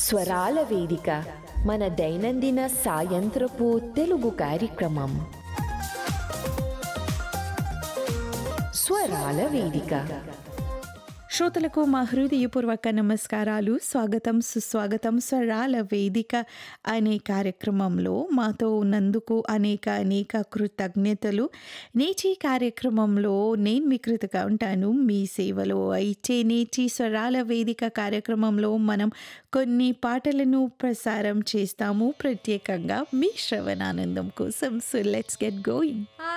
స్వరాల వేదిక మన దైనందిన సాయంత్రపు తెలుగు కార్యక్రమం స్వరాల వేదిక శ్రోతలకు మా హృదయపూర్వక నమస్కారాలు స్వాగతం సుస్వాగతం స్వరాల వేదిక అనే కార్యక్రమంలో మాతో ఉన్నందుకు అనేక అనేక కృతజ్ఞతలు నేటి కార్యక్రమంలో నేను మీ కృతగా ఉంటాను మీ సేవలో అయితే నేటి స్వరాల వేదిక కార్యక్రమంలో మనం కొన్ని పాటలను ప్రసారం చేస్తాము ప్రత్యేకంగా మీ శ్రవణానందం కోసం సో లెట్స్ గెట్ గోయింగ్ ఆ